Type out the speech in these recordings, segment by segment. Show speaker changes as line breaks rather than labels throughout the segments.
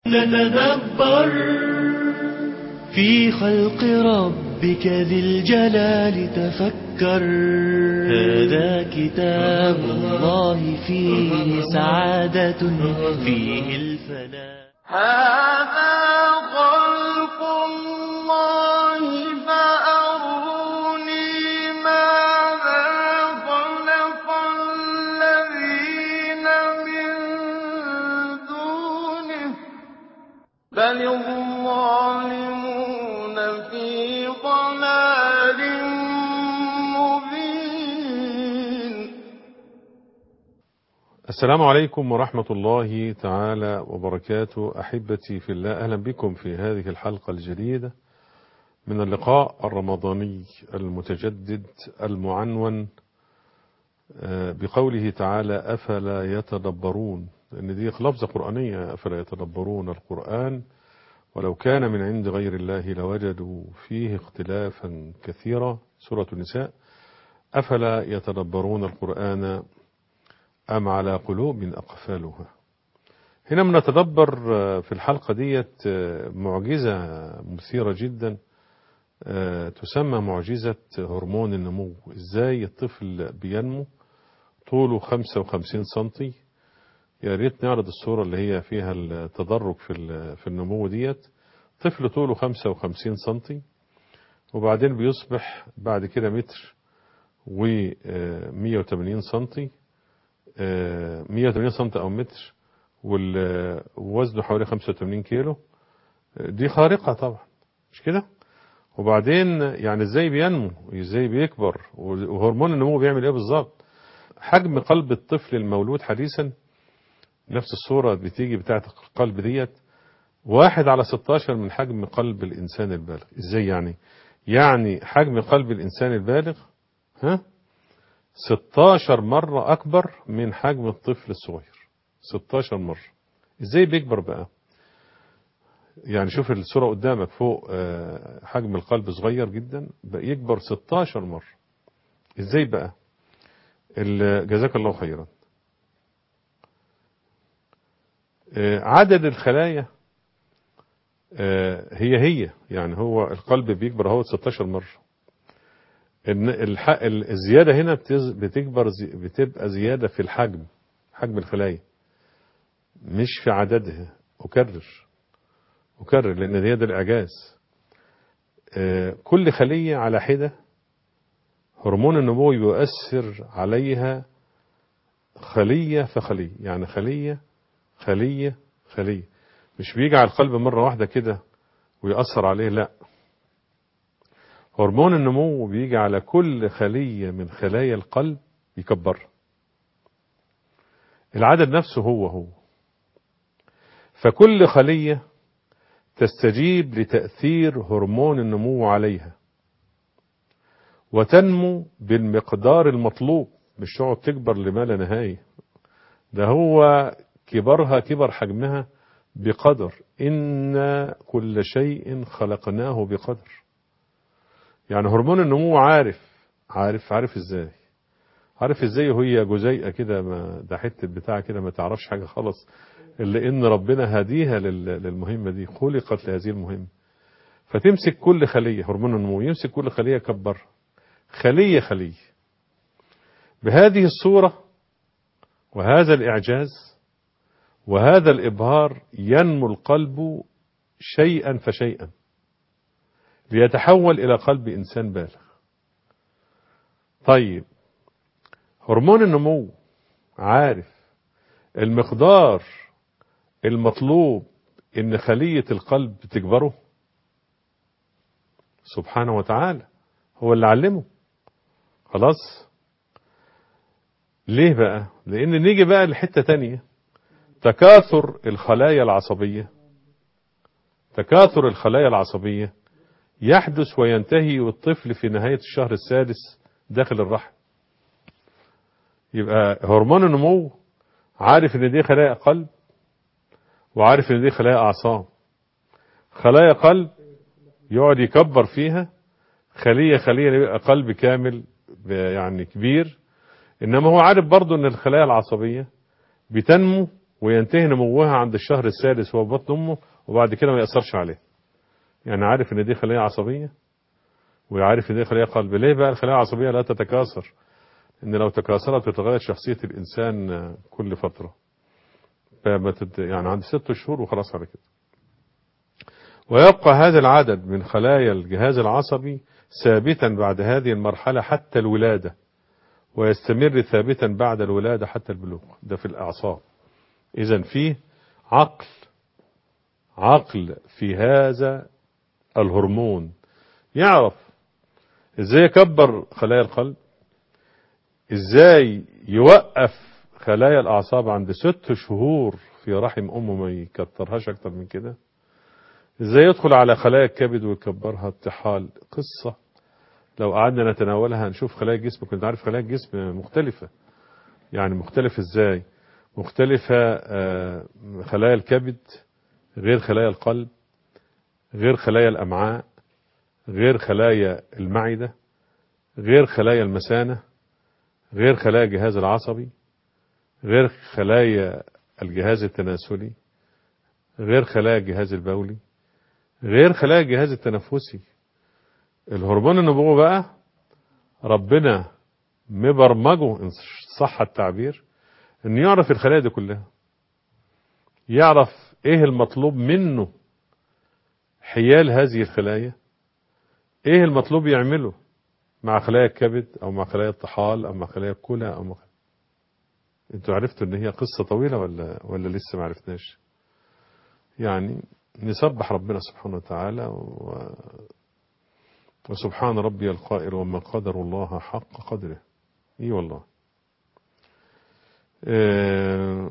نتدبر في خلق ربك ذي الجلال تفكر هذا كتاب الله فيه سعادة فيه الفلاح
هذا خلق الله فأروني ماذا خلق الذين من دونه بل الظالمون في ضلال مبين
السلام عليكم ورحمة الله تعالى وبركاته أحبتي في الله أهلا بكم في هذه الحلقة الجديدة من اللقاء الرمضاني المتجدد المعنون آه، بقوله تعالى أفلا يتدبرون لأن دي لفظة قرآنية أفلا يتدبرون القرآن ولو كان من عند غير الله لوجدوا فيه اختلافا كثيرا سورة النساء أفلا يتدبرون القرآن أم على قلوب أقفالها هنا بنتدبر في الحلقة ديت معجزة مثيرة جدا تسمى معجزة هرمون النمو ازاي الطفل بينمو طوله 55 سنتي يا ريت نعرض الصورة اللي هي فيها التدرج في في النمو ديت طفل طوله 55 سنتي وبعدين بيصبح بعد كده متر و 180 سنتي 180 سم او متر ووزنه حوالي 85 كيلو دي خارقة طبعا مش كده وبعدين يعني ازاي بينمو ازاي بيكبر وهرمون النمو بيعمل ايه بالظبط حجم قلب الطفل المولود حديثا نفس الصورة بتيجي بتاعت القلب ديت واحد على 16 من حجم قلب الإنسان البالغ ازاي يعني يعني حجم قلب الإنسان البالغ ها 16 مرة أكبر من حجم الطفل الصغير 16 مرة إزاي بيكبر بقى يعني شوف الصورة قدامك فوق حجم القلب صغير جدا بقى يكبر 16 مرة إزاي بقى جزاك الله خيرا عدد الخلايا هي هي يعني هو القلب بيكبر هو 16 مرة ان الزيادة هنا بتكبر بتبقى زيادة في الحجم حجم الخلايا مش في عددها أكرر أكرر لأن هي ده الإعجاز كل خلية على حدة هرمون النمو يؤثر عليها خلية فخلية يعني خلية خلية خلية مش بيجي على القلب مرة واحدة كده ويأثر عليه لا هرمون النمو بيجي على كل خلية من خلايا القلب يكبرها العدد نفسه هو هو فكل خلية تستجيب لتأثير هرمون النمو عليها وتنمو بالمقدار المطلوب مش تقعد تكبر لما لا نهاية ده هو كبرها كبر حجمها بقدر إن كل شيء خلقناه بقدر يعني هرمون النمو عارف عارف عارف ازاي عارف ازاي وهي جزيئة كده ما ده حتة بتاع كده ما تعرفش حاجة خالص إلا إن ربنا هديها للمهمة دي خلقت لهذه المهمة فتمسك كل خلية هرمون النمو يمسك كل خلية كبر خلية خلية بهذه الصورة وهذا الإعجاز وهذا الإبهار ينمو القلب شيئا فشيئا ليتحول إلى قلب إنسان بالغ طيب هرمون النمو عارف المقدار المطلوب إن خلية القلب تكبره سبحانه وتعالى هو اللي علمه خلاص ليه بقى لأن نيجي بقى لحتة تانية تكاثر الخلايا العصبية تكاثر الخلايا العصبية يحدث وينتهي والطفل في نهاية الشهر السادس داخل الرحم يبقى هرمون النمو عارف ان دي خلايا قلب وعارف ان دي خلايا اعصاب خلايا قلب يقعد يكبر فيها خلية خلية يبقى قلب كامل يعني كبير انما هو عارف برضو ان الخلايا العصبية بتنمو وينتهي نموها عند الشهر السادس وهو بطن امه وبعد كده ما ياثرش عليه يعني عارف ان دي خليه عصبيه وعارف ان دي خليه قلب ليه بقى الخلايا العصبيه لا تتكاثر ان لو تكاثرت تتغير شخصيه الانسان كل فتره فما تد... يعني عند ست شهور وخلاص على كده ويبقى هذا العدد من خلايا الجهاز العصبي ثابتا بعد هذه المرحلة حتى الولادة ويستمر ثابتا بعد الولادة حتى البلوغ ده في الأعصاب إذا فيه عقل عقل في هذا الهرمون يعرف ازاي يكبر خلايا القلب ازاي يوقف خلايا الأعصاب عند ست شهور في رحم أمه ما يكترهاش أكتر من كده ازاي يدخل على خلايا الكبد ويكبرها الطحال قصة لو قعدنا نتناولها هنشوف خلايا الجسم كنت عارف خلايا الجسم مختلفة يعني مختلف ازاي مختلفة آه، خلايا الكبد غير خلايا القلب غير خلايا الأمعاء غير خلايا المعدة غير خلايا المثانة غير خلايا الجهاز العصبي غير خلايا الجهاز التناسلي غير خلايا الجهاز البولي غير خلايا الجهاز التنفسي الهرمون النبوة بقى ربنا مبرمجه إن صح التعبير انه يعرف الخلايا دي كلها يعرف ايه المطلوب منه حيال هذه الخلايا ايه المطلوب يعمله مع خلايا الكبد او مع خلايا الطحال او مع خلايا الكلى او مع انتوا عرفتوا ان هي قصة طويلة ولا ولا لسه ما عرفناش يعني نسبح ربنا سبحانه وتعالى و... وسبحان ربي القائل وما قدر الله حق قدره اي والله آه...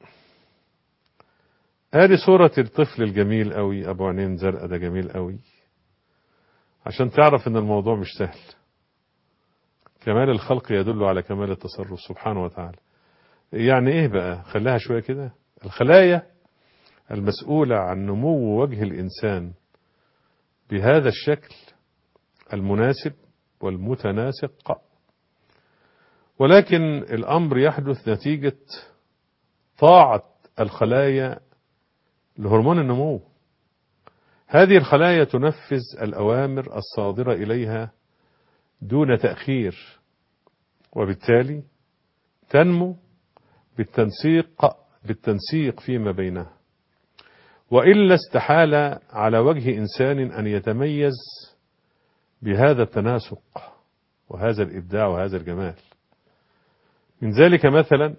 ادي صورة الطفل الجميل قوي ابو عينين زرقاء ده جميل قوي عشان تعرف ان الموضوع مش سهل كمال الخلق يدل على كمال التصرف سبحانه وتعالى يعني ايه بقى خلاها شوية كده الخلايا المسؤولة عن نمو وجه الإنسان بهذا الشكل المناسب والمتناسق ولكن الأمر يحدث نتيجة طاعة الخلايا لهرمون النمو هذه الخلايا تنفذ الأوامر الصادرة إليها دون تأخير وبالتالي تنمو بالتنسيق بالتنسيق فيما بينها وإلا استحال على وجه إنسان أن يتميز بهذا التناسق وهذا الإبداع وهذا الجمال من ذلك مثلا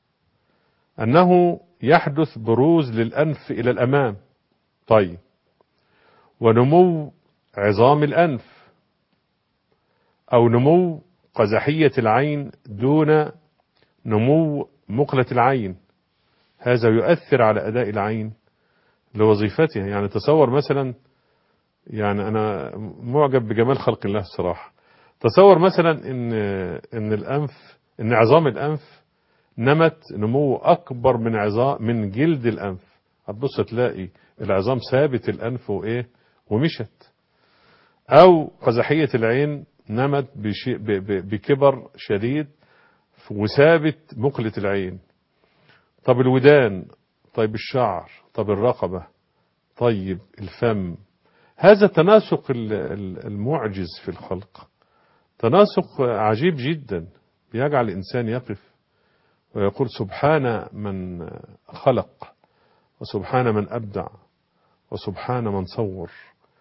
أنه يحدث بروز للأنف إلى الأمام طيب ونمو عظام الأنف أو نمو قزحية العين دون نمو مقلة العين هذا يؤثر على أداء العين لوظيفتها يعني تصور مثلا يعني أنا معجب بجمال خلق الله الصراحة تصور مثلا إن إن الأنف إن عظام الأنف نمت نمو أكبر من عظام من جلد الأنف هتبص تلاقي العظام ثابت الأنف وإيه ومشت أو قزحية العين نمت بشيء بكبر شديد وثابت مقلة العين طب الودان طيب الشعر طب الرقبة طيب الفم هذا التناسق المعجز في الخلق تناسق عجيب جدا يجعل الإنسان يقف ويقول سبحان من خلق وسبحان من أبدع وسبحان من صور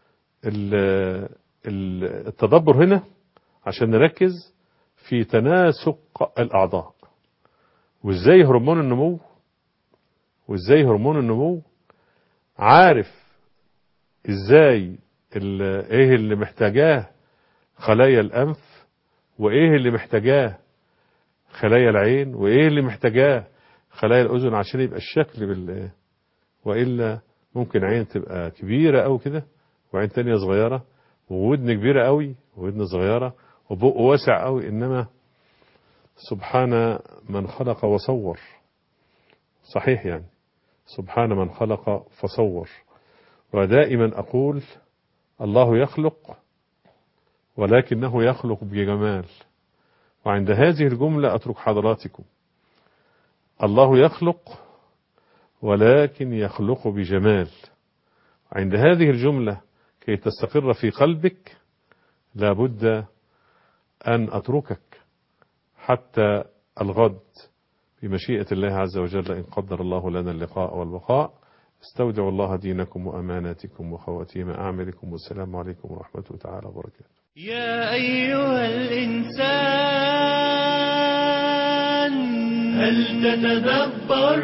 التدبر هنا عشان نركز في تناسق الأعضاء وإزاي هرمون النمو وإزاي هرمون النمو عارف إزاي إيه اللي محتاجاه خلايا الأنف وإيه اللي محتاجاه خلايا العين وإيه اللي محتاجاه خلايا الأذن عشان يبقى الشكل بال وإلا ممكن عين تبقى كبيرة أو كده وعين تانية صغيرة وودن كبيرة قوي وودن صغيرة وبق واسع قوي إنما سبحان من خلق وصور صحيح يعني سبحان من خلق فصور ودائما أقول الله يخلق ولكنه يخلق بجمال وعند هذه الجملة أترك حضراتكم الله يخلق ولكن يخلق بجمال عند هذه الجملة كي تستقر في قلبك لابد أن أتركك حتى الغد بمشيئة الله عز وجل إن قدر الله لنا اللقاء والبقاء استودع الله دينكم وأماناتكم وخواتيم أعمالكم والسلام عليكم ورحمة تعالى وبركاته
يا أيها الإنسان هل تتدبر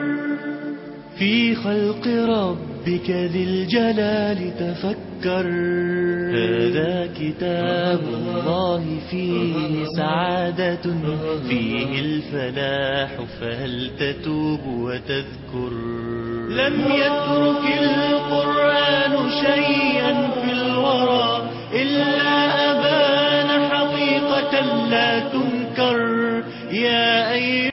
في خلق ربك ذي الجلال تفكر هذا كتاب الله فيه سعادة فيه الفلاح فهل تتوب وتذكر لم يترك القرآن شيئا في الورى إلا أبان حقيقة لا تنكر يا أيها